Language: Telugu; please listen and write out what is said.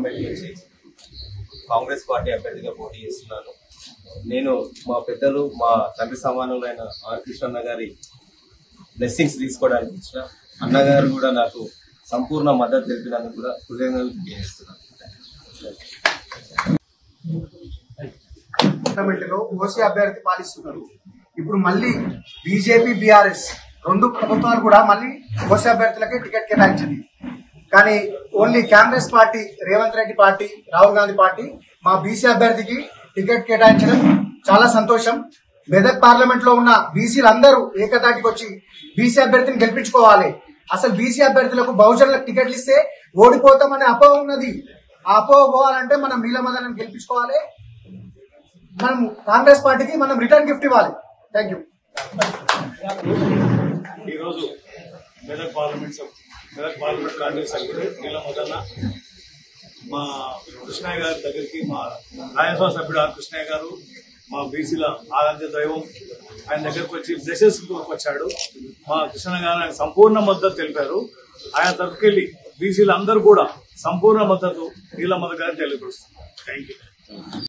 పార్లమెంట్ నుంచి కాంగ్రెస్ పార్టీ అభ్యర్థిగా పోటీ చేస్తున్నాను నేను మా పెద్దలు మా తండ్రి సమానులైన ఆర్ కృష్ణన్న గారి బ్లెస్సింగ్స్ తీసుకోవడానికి వచ్చిన అన్నగారు కూడా నాకు సంపూర్ణ మద్దతు తెలిపినందుకు కూడా కృతజ్ఞతలు తెలియజేస్తున్నాను పార్లమెంట్ లో ఓసీ అభ్యర్థి పాలిస్తున్నారు ఇప్పుడు మళ్ళీ బీజేపీ బీఆర్ఎస్ రెండు ప్రభుత్వాలు కూడా మళ్ళీ ఓసీ అభ్యర్థులకి టికెట్ కేటాయించింది కానీ only Congress party Revanth Reddy party Rahul Gandhi party మా బీసీ అభ్యర్థికి టికెట్ కేటాయించడం చాలా సంతోషం మెదక్ పార్లమెంట్ లో ఉన్న బీసీలు అందరూ ఏకతాటికి వచ్చి బీసీ అభ్యర్థిని గెలిపించుకోవాలి అసలు బీసీ అభ్యర్థులకు బహుజనులకు టికెట్లు ఇస్తే ఓడిపోతామనే అపోహ ఉన్నది ఆ అపోహ పోవాలంటే మనం నీలమదనం గెలిపించుకోవాలి మనం కాంగ్రెస్ పార్టీకి మనం రిటర్న్ గిఫ్ట్ ఇవ్వాలి థ్యాంక్ యూ ఈరోజు మెదక్ పార్లమెంట్ సభ్ మెదక్ పార్లమెంట్ కాంగ్రెస్ సభ్యుడు నీల మొదన్న మా కృష్ణయ్య గారి దగ్గరికి మా రాజ్యసభ సభ్యుడు ఆర్ కృష్ణయ్య గారు మా బీసీల ఆరాధ్య దైవం ఆయన దగ్గరకు వచ్చి బ్లెసెస్ వచ్చాడు మా కృష్ణ గారు ఆయన సంపూర్ణ మద్దతు తెలిపారు ఆయన తరఫుకెళ్ళి బీసీలు అందరూ కూడా సంపూర్ణ మద్దతు నీల మద్దతు గారికి తెలియపరుస్తారు థ్యాంక్ యూ